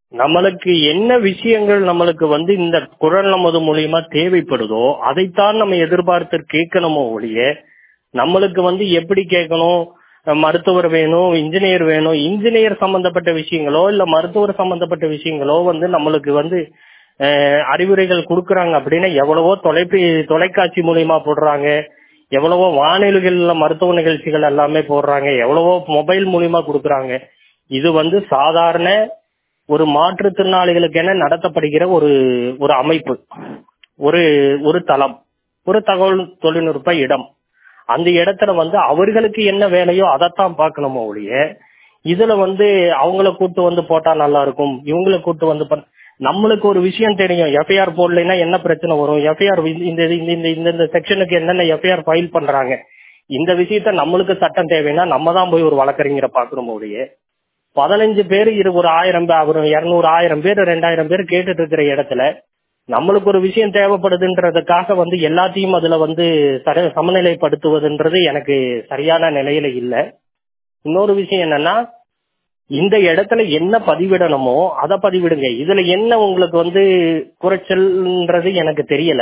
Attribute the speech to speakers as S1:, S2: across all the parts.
S1: நம்மளுக்கு என்ன விஷயங்கள் நம்மளுக்கு வந்து இந்த குரல் நமது மூலியமா தேவைப்படுதோ அதைத்தான் நம்ம எதிர்பார்த்து கேட்கணுமோ ஒழிய நம்மளுக்கு வந்து எப்படி கேட்கணும் மருத்துவர் வேணும் இன்ஜினியர் வேணும் இன்ஜினியர் சம்பந்தப்பட்ட விஷயங்களோ இல்ல மருத்துவர் சம்பந்தப்பட்ட விஷயங்களோ வந்து நம்மளுக்கு வந்து அஹ், அறிவுரைகள் கொடுக்கறாங்க அப்படின்னா எவ்வளவோ தொலைபே தொலைக்காட்சி மூலியமா போடுறாங்க எவ்வளவோ வானொலிகள்ல மருத்துவ நிகழ்ச்சிகள் எல்லாமே போடுறாங்க எவ்வளவோ மொபைல் மூலியமா கொடுக்கறாங்க இது வந்து சாதாரண ஒரு மாற்றுத்திறனாளிகளுக்கென நடத்தப்படுகிற ஒரு ஒரு அமைப்பு ஒரு ஒரு தளம் ஒரு தகவல் தொழில்நுட்ப இடம் அந்த இடத்துல வந்து அவர்களுக்கு என்ன வேலையோ அதைத்தான் பார்க்கணுமோ ஒழிய இதுல வந்து அவங்கள கூட்டு வந்து போட்டா நல்லா இருக்கும் இவங்கள கூட்டு வந்து பண்- நம்மளுக்கு ஒரு விஷயம் தெரியும் எஃப்ஐஆர் போடலைன்னா என்ன பிரச்சனை வரும் எஃப்ஐஆர் இந்த இந்த இந்த இந்த இந்த செக்ஷனுக்கு என்னென்ன எஃப்ஐஆர் ஃபைல் பண்றாங்க இந்த விஷயத்த நம்மளுக்கு சட்டம் தேவைன்னா நம்ம தான் போய் ஒரு வழக்கறிஞரை பார்க்கணும் ஒழிய பதினஞ்சு பேர் இரு ஒரு ஆயிரம் பேர் ஒரு இருநூறு ஆயிரம் பேர் ரெண்டாயிரம் பேர் கேட்டுட்டு இருக்கிற இடத்துல நம்மளுக்கு ஒரு விஷயம் தேவைப்படுதுன்றதுக்காக வந்து எல்லாத்தையும் அதுல வந்து சர- சமநிலைப்படுத்துவதுன்றது எனக்கு சரியான நிலையில இல்ல இன்னொரு விஷயம் என்னன்னா இந்த இடத்துல என்ன பதிவிடணுமோ அதை பதிவிடுங்க இதுல என்ன உங்களுக்கு வந்து குறைச்சல்ன்றது எனக்கு தெரியல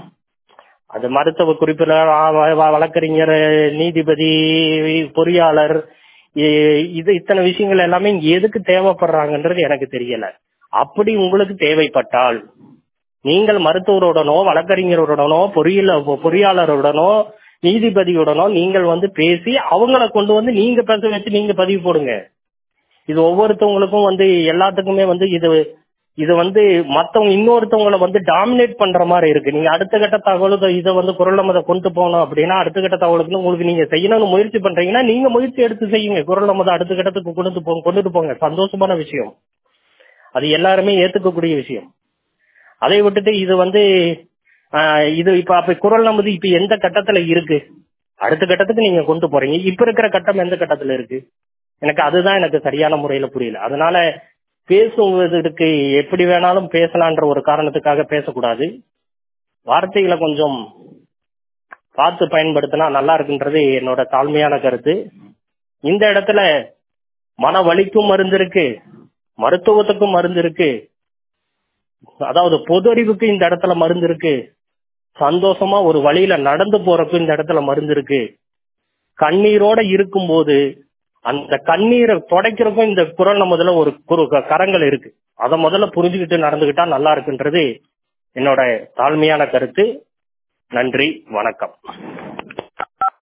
S1: அது மருத்துவ குறிப்பினர் ஆ, வ- வ- வழக்கறிஞர் நீதிபதி பொறியாளர் இ- இது இத்தனை விஷயங்கள் எல்லாமே இங்க எதுக்கு தேவைப்படுறாங்கன்றது எனக்கு தெரியல அப்படி உங்களுக்கு தேவைப்பட்டால் நீங்கள் மருத்துவருடனோ வழக்கறிஞருடனோ பொறியியல பொறியாளருடனோ நீதிபதியுடனோ நீங்கள் வந்து பேசி அவங்கள கொண்டு வந்து நீங்க பேச வச்சு நீங்க பதிவு போடுங்க இது ஒவ்வொருத்தவங்களுக்கும் வந்து எல்லாத்துக்குமே வந்து இது இது வந்து மத்தவங்க இன்னொருத்தவங்கள வந்து டாமினேட் பண்ற மாதிரி இருக்கு நீங்க அடுத்த கட்ட தகவல் இதை வந்து குரல் நமதை கொண்டு போகணும் அப்படின்னா அடுத்த கட்ட தகவலுக்கு உங்களுக்கு நீங்க செய்யணும்னு முயற்சி பண்றீங்கன்னா நீங்க முயற்சி எடுத்து செய்யுங்க குரல் நமதை அடுத்த கட்டத்துக்கு கொண்டு போங்க கொண்டுட்டு போங்க சந்தோஷமான விஷயம் அது எல்லாருமே ஏத்துக்கக்கூடிய விஷயம் அதை விட்டுட்டு இது வந்து ஆஹ், இது இப்ப அப்ப குரல் நமது இப்ப எந்த கட்டத்துல இருக்கு அடுத்த கட்டத்துக்கு நீங்க கொண்டு போறீங்க இப்ப இருக்கிற கட்டம் எந்த கட்டத்துல இருக்கு எனக்கு அதுதான் எனக்கு சரியான முறையில புரியல அதனால பேசுவதற்கு எப்படி வேணாலும் பேசலான்ற ஒரு காரணத்துக்காக பேசக்கூடாது வார்த்தைகளை கொஞ்சம் பார்த்து பயன்படுத்தினா நல்லா இருக்குன்றது என்னோட தாழ்மையான கருத்து இந்த இடத்துல மன வலிக்கும் மருந்து இருக்கு மருத்துவத்துக்கும் மருந்து இருக்கு அதாவது பொது அறிவுக்கு இந்த இடத்துல மருந்து இருக்கு சந்தோஷமா ஒரு வழியில நடந்து போறதுக்கு இந்த இடத்துல மருந்து இருக்கு கண்ணீரோட இருக்கும்போது அந்த கண்ணீரை துடைக்கிறதுக்கும் இந்த குரல் நம்மதுல ஒரு குறு கரங்கள் இருக்கு அதை முதல்ல புரிஞ்சுக்கிட்டு நடந்துகிட்டா நல்லா இருக்குன்றது என்னோட தாழ்மையான கருத்து நன்றி வணக்கம்